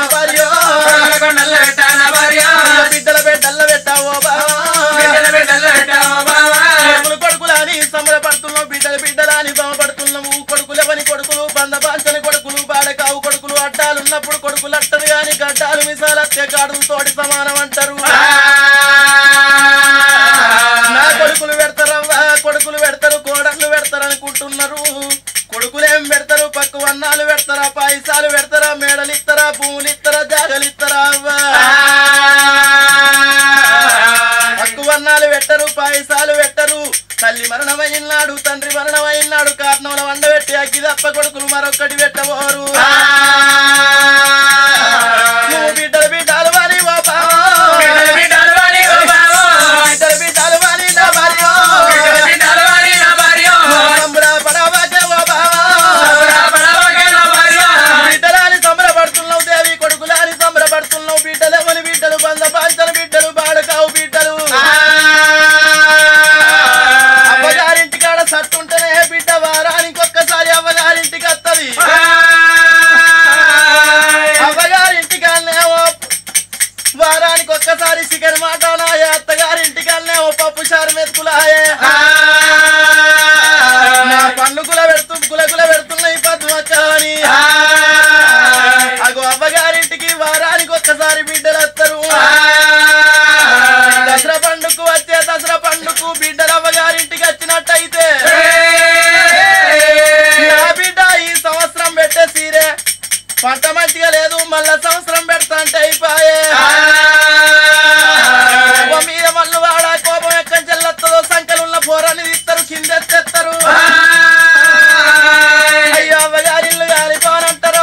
భార్య బిడ్డల బిడ్డల్ల పెట్టావో బావా కొడుకులు కొడుకులని సంబరపడుతున్నావు బిడ్డలు బిడ్డలని భ్రమపడుతున్నావు కొడుకులవని కొడుకులు బంధపాంచని కొడుకులు బాడకావు కొడుకులు అడ్డాలు ఉన్నప్పుడు కొడుకులు అట్టరు గాని గడ్డాలు మిసాలత్తే కాడు తోటి సమానం అంటారు పెడతారనుకుంటున్నారు కొడుకులేం పెడతారు పక్కు వన్నాలు పెడతారా పాయసాలు పెడతారా మేడలు ఇస్తారా భూములు ఇస్తారా జాగలు ఇస్తారా అవ్వా పక్కు వన్నాలు పెట్టరు పాయసాలు పెట్టరు తల్లి మరణమైనాడు తండ్రి మరణమైనాడు కారణంలో వండబెట్టి అగ్గి తప్ప కొడుకులు మరొక్కటి పెట్టబోరు నువ్వు బిడ్డలు బిడ్డలు వారి ఓ బావా. బిడ్డలు బిడ్డలు వారి నా భార్య. సంబరపడవాకే ఓ బావా. బిడ్డలాని సంబరపడుతున్నావు దేవి కొడుకులాని సంబరపడుతున్నావు బిడ్డలెవని బిడ్డలు బంద పాంచల బిడ్డలు బాడుకావు బిడ్డలు అవ్వగారింటి కాడ సట్టుంటేనే బిడ్డ వారానికి ఒక్కసారి అవ్వగారింటికి వత్తది అవ్వగారింటి కాడనేమో వారానికి ఒక్కసారి చికెన్ మాటానాయే అత్తగారింటి కాడనేమో పప్పు చారు మెతుకులాయే నా పండ్లు కుల పెడుతూ కుల కుల పెడుతున్నాయి పద్మక్క అని అగో అవ్వగారింటికి వారానికి ఒక్కసారి బిడ్డలు వస్తారు దసరా పండుగకు వచ్చే దసరా పండుగకు బిడ్డలు అవ్వగారింటికి వచ్చినట్టయితే నా బిడ్డ ఈ సంవత్సరం పెట్టే సీరే పంట మంచిగా లేదు మళ్ళా సంవత్సరం పెడతా అంటే అయిపోయే కోపం మీద మళ్ళీ వాడ కోపం ఎక్కడి చెల్లెత్తదో సంఖ్యలున్న పోరాన్ని తీస్తారు కిందెత్తేస్తారు అయ్యో అవ్వగారిల్లు గాలిపోనంటారు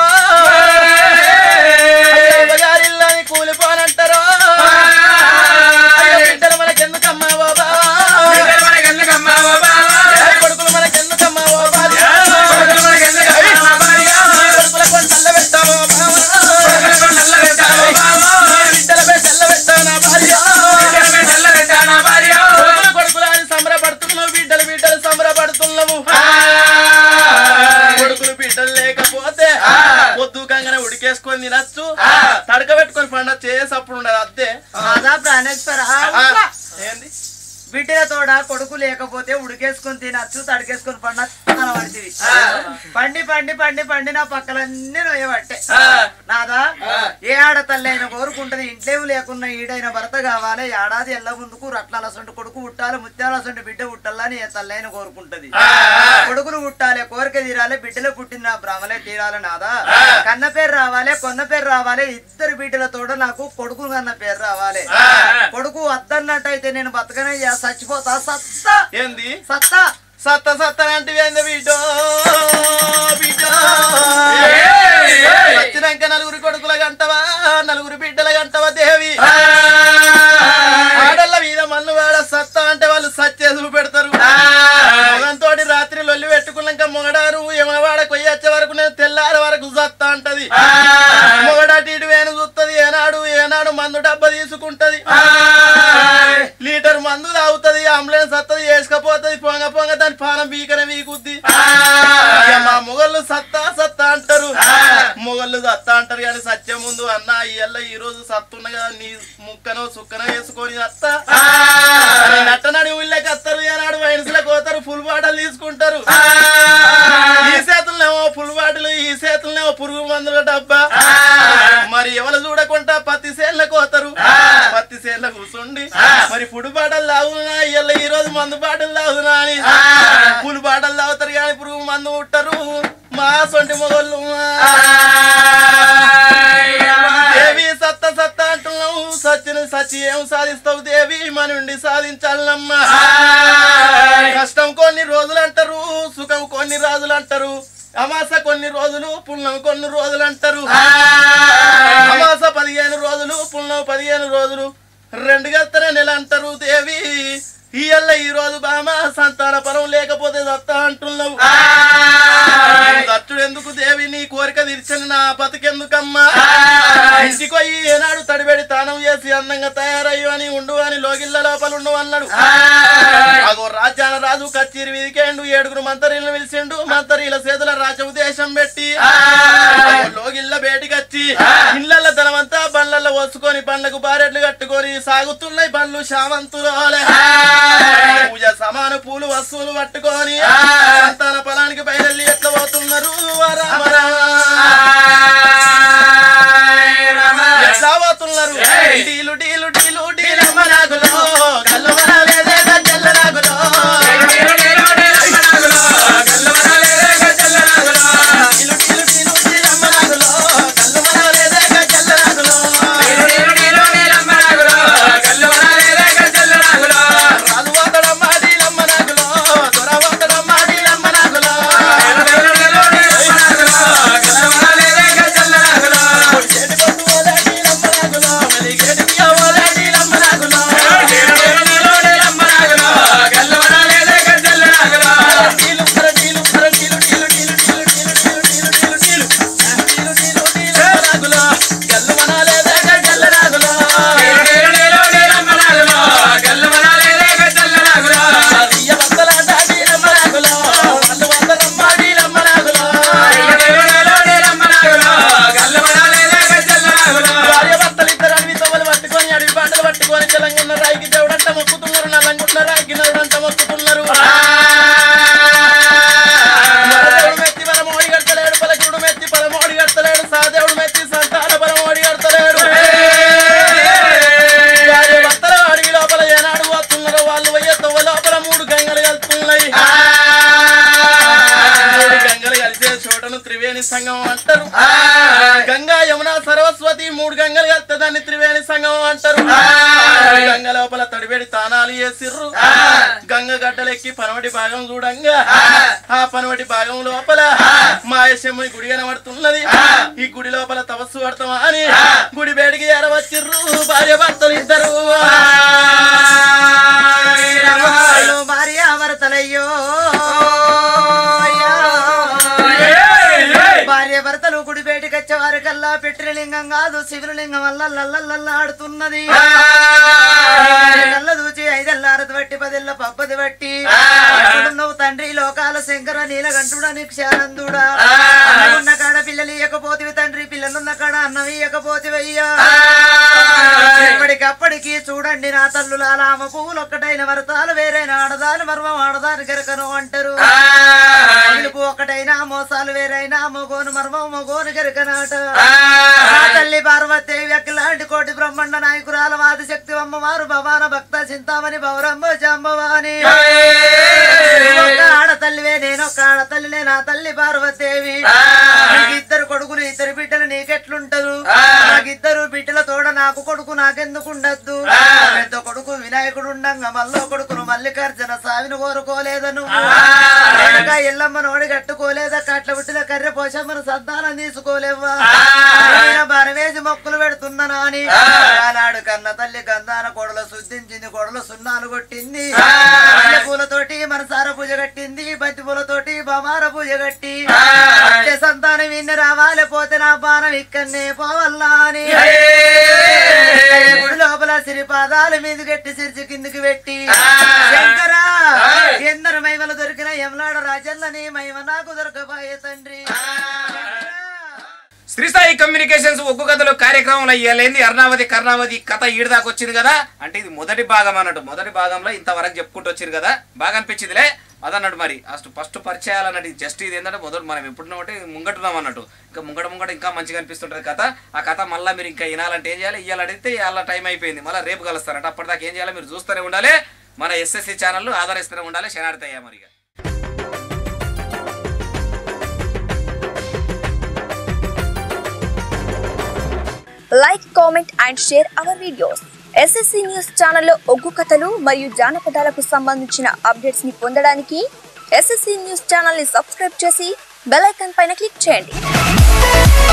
అయ్యో అవ్వగారిల్లు అని కూలిపోనంటారు అయ్యో బిడ్డలు మనకెందుకమ్మా బాబా కొడుకులు మనకెందుకమ్మా బాబా కొడుకుల కొండల్ల పెట్టావో బిడ్డల పెట్టల్ల పెట్టానా భార్య కొడుకులు కొడుకులు అని సంబరపడుతున్నావు బిడ్డలు బిడ్డలు సంబరపడుతున్నావు కొడుకులు బిడ్డలు లేకపోతే పొద్దు కంగనే ఉడికేసుకొని తినచ్చు తడక పెట్టుకొని పండుగ చేసప్పుడు ఉండదు అద్దే రాధా ప్రాణేశ్వర ఆ, ఏంది బిడ్డలతోడ కొడుకు లేకపోతే ఉడికేసుకొని తినచ్చు తడికేసుకొని పండ అనబడుతుంది పండి పండి పండి పండి నా పక్కలన్నీ నొయ్యబట్టే నాదా ఏ ఆడతల్లి అయినా కోరుకుంటది ఇంట్లేవు లేకున్నా ఈడైన భర్త కావాలి ఏడాది ఎల్ల ముందుకు రత్నాల సొంటి కొడుకు పుట్టాలి ముత్యాల సొంటి బిడ్డ పుట్టాలని ఏ తల్లి అయినా కోరుకుంటది కొడుకులు పుట్టాలి కోరిక తీరాలి బిడ్డలు పుట్టిన బ్రహ్మలే తీరాలి నాదా కన్న పేరు రావాలి కొన్న పేరు రావాలి ఇద్దరు బిడ్డలతోడ నాకు కొడుకు కన్న పేరు రావాలి కొడుకు వద్దన్నట్టయితే నేను బతకనే చే- చచ్చిపోతా సత్తా ఏంది సత్తా సత్త సత్త అంటే ఏంది బిడ్డో బిడ్డో వచ్చినాక నలుగురు కొడుకుల గంటవా నలుగురు బిడ్డల గంటవా దేవి ఆడళ్ళ మీద మన్ను వాడ సత్తా అంటే వాళ్ళు సత్య చూపెడతారు మొగంతో రాత్రి లొల్లి పెట్టుకున్నాక మొగడారు యమవాడ కొయ్యొచ్చే వరకు నేను తెల్లారి వరకు సత్తా అంటది మొగడాటి ఇటు వేను చూస్తుంది ఏనాడు ఏనాడు మందు డబ్బా తీసుకుంటది లీటర్ మందు తాగుతుంది అంబులెన్స్ వస్తుంది వేసుకపోతుంది పొంగ పొంగ దాని పానం బీకనే వీకుద్ది ఇక మా మొగళ్ళు సత్తా సత్తా అంటారు మొగళ్ళు సత్తా అంటారు కానీ సత్యం ముందు అన్న ఇయ్యల్ల ఈ రోజు సత్తున్న కదా నీ ముక్కనో సుక్కనో వేసుకొని అత్త నట్టనడి ఊళ్ళకి వస్తారు ఏనాడు వైన్స్లకు పోతారు ఫుల్ బాటలు తీసుకుంటారు ఈ చేతులనేమో ఫుల్ బాటలు ఈ చేతులనేమో పురుగు మందుల డబ్బా మరి ఎవరు చూడకుండా పత్తి సేన్లకు పోతారు పత్తి సేన్ల కూర్చుండి మరి పుడు బాటలు తాగునా ఇయ్యాల ఈ రోజు మందు బాటలు తాగునా అని పులు బాటలు తాగుతారు కానీ పురుగు మందు ముట్టరు మా సొంటి మొగళ్ళు దేవి సత్త సత్త అంటున్నావు సత్యను సచి ఏం సాధిస్తావు దేవి మనుండి సాధించాలమ్మా కష్టం కొన్ని రోజులు అంటారు సుఖం కొన్ని రోజులు అంటారు అమాస కొన్ని రోజులు పుణ్యం కొన్ని రోజులు అంటారు అమాస పదిహేను రోజులు పుణ్యం పదిహేను రోజులు రెండు గత్తనే నెల అంటారు దేవి ఇయ్యల్ల ఈ రోజు బామ సంతాన పరం లేకపోతే దత్త అంటున్నావు నువ్వు దత్తుడు ఎందుకు దేవి నీ కోరిక తీర్చని నా బతుకెందుకమ్మా ఇంటికి పోయి ఏనాడు తడిబెడి తానం చేసి అందంగా తయారయ్యు అని ఉండు అని లోగిళ్ళ లోపల ఉండు అన్నాడు అగో రాజ్యాన రాజు కచ్చేరి విదికేండు ఏడుగురు మంతరీలను పిలిచిండు మంతరీల చేతుల రాజ ఉద్దేశం పెట్టి అగో లోగిళ్ళ బేటికచ్చి ఇళ్ళ ధనమంతా బండ్లలో వసుకొని పండ్లకు బారెట్లు కట్టుకొని సాగుతున్నాయి బండ్లు శామంతులోలే పూజ సమాన పూలు వస్తువులు పట్టుకొని సంతాన పొలానికి బయలుదేరి ఎట్లా పోతున్నారు రామ రామ. ఎట్లా పోతున్నారు డీలు డీలు డీలు డీలమ్మ నాగులో గల్లమన లేదే గజ్జల్ల నాగులో సంఘం అంటారు గంగా యమున సరస్వతి మూడు గంగలు కలిస్తే దాన్ని త్రివేణి సంఘం అంటారు గంగ లోపల తడివేడి తానాలు చేసిర్రు గంగ గడ్డలెక్కి పనవటి భాగం చూడంగా ఆ పనవటి భాగం లోపల మాయశమ్ముని గుడి కనబడుతున్నది ఈ గుడి లోపల తపస్సు పడతామా అని గుడి వేడికి ఎరవచ్చిర్రు భార్య భర్తలు ఇద్దరు వాళ్ళు భార్య భర్తలయ్యో భార్య భర్తలు గుడి బయటకు వచ్చేవారి కల్లా పెట్టిన లింగం కాదు శివుని లింగం వల్ల లల్లల్లల్లాడుతున్నది కళ్ళ దూచి ఐదెల్లారది బట్టి పదెల్ల పబ్బది బట్టి నువ్వు తండ్రి లోకాల శంకర నీలకంఠుడా నిక్షానందుడా అన్నమున్న కాడ పిల్లలు ఇయ్యకపోతివి తండ్రి పిల్లలున్న కాడ అన్నం ఇయ్యకపోతివయ్యా ఎప్పటికప్పటికి చూడండి నా తల్లుల లామ పువ్వులు ఒక్కటైన వరతాలు వేరైన ఆడదాలు మర్మం ఆడదాని గరకను అంటారు పిలుపు ఒక్కటైనా మోసాలు వేరైనా మొగోను మర్మం మొగోను గరకనాట నా తల్లి పార్వతీదేవి అక్కలాంటి కోటి బ్రహ్మాండ నాయకురాల వాది శక్తి అమ్మవారు భవాన భక్త చింతామణి బౌరమ్మ జమ్మవాని ఒక్క ఆడతల్లివే నేను ఒక్క ఆడతల్లినే నా తల్లి పార్వతీదేవి నీకు ఇద్దరు కొడుకులు ఇద్దరు బిడ్డలు నీకెట్లుంటరు నాకిద్దరు బిడ్డల తోడ నాకు కొడుకు నాకెందుకు ఉండద్దు పెద్ద కొడుకు వినాయకుడు ఉండంగా మళ్ళీ కొడుకును మల్లికార్జున సావిని కోరుకోలేదను వెనక ఎల్లమ్మ నోడి కట్టుకోలేదా కట్ల పుట్టిన కర్రె పోషమ్మను సంతానం తీసుకోలేవా ఆయన బరవేసి మొక్కులు పెడుతున్నా అని ఆనాడు కన్న తల్లి గంధాన కొడల శుద్ధించింది కొడలు సున్నాలు కొట్టింది మల్లె పూలతోటి మనసార పూజ కట్టింది బంతి పూలతోటి బమార పూజ కట్టి అట్టే సంతానం విన్ని రావాలి పోతే నా బాణం ఇక్కడనే పోవల్లా అని గుడి లోపల సిరి పాదాల మీద గట్టి సిరిచి కిందికి పెట్టి శంకరా ఎందరు మైమలు దొరికిన యమలాడ రాజల్లని మైమ నాకు దొరకబోయే తండ్రి శ్రీసాయి కమ్యూనికేషన్స్ ఒగ్గు కథలు కార్యక్రమంలో ఇయ్యలేంది అర్ణావతి కర్ణావతి కథ ఈడదాకా వచ్చింది కదా అంటే ఇది మొదటి భాగం అన్నట్టు మొదటి భాగంలో ఇంతవరకు చెప్పుకుంటూ వచ్చింది కదా బాగా అనిపించిందిలే అదన్నట్టు మరి అసలు ఫస్ట్ పరిచయాలు అన్నట్టు జస్ట్ ఇది ఏంటంటే మొదటి మనం ఎప్పుడున్నాం అంటే ముంగటున్నాం అన్నట్టు ఇంకా ముంగట ముంగట ఇంకా మంచిగా అనిపిస్తుంటది కథ ఆ కథ మళ్ళీ మీరు ఇంకా వినాలంటే ఏం చేయాలి ఇవ్వాలంటే అలా టైం అయిపోయింది మళ్ళీ రేపు కలుస్తారంట అప్పటిదాకా ఏం చేయాలి మీరు చూస్తూనే ఉండాలి మన ఎస్ఎస్సి ఛానల్ ఆదరిస్తూనే ఉండాలి శనార్థయ్యా మరి ఇక. Like comment and share our videos SSC news ఛానల్లో ఒగ్గు కథలు మరియు జానపదాలకు సంబంధించిన అప్డేట్స్ ని పొందడానికి ఎస్ఎస్సి న్యూస్ ఛానల్ ని సబ్స్క్రైబ్ చేసి బెల్ ఐకాన్ పైన క్లిక్ చేయండి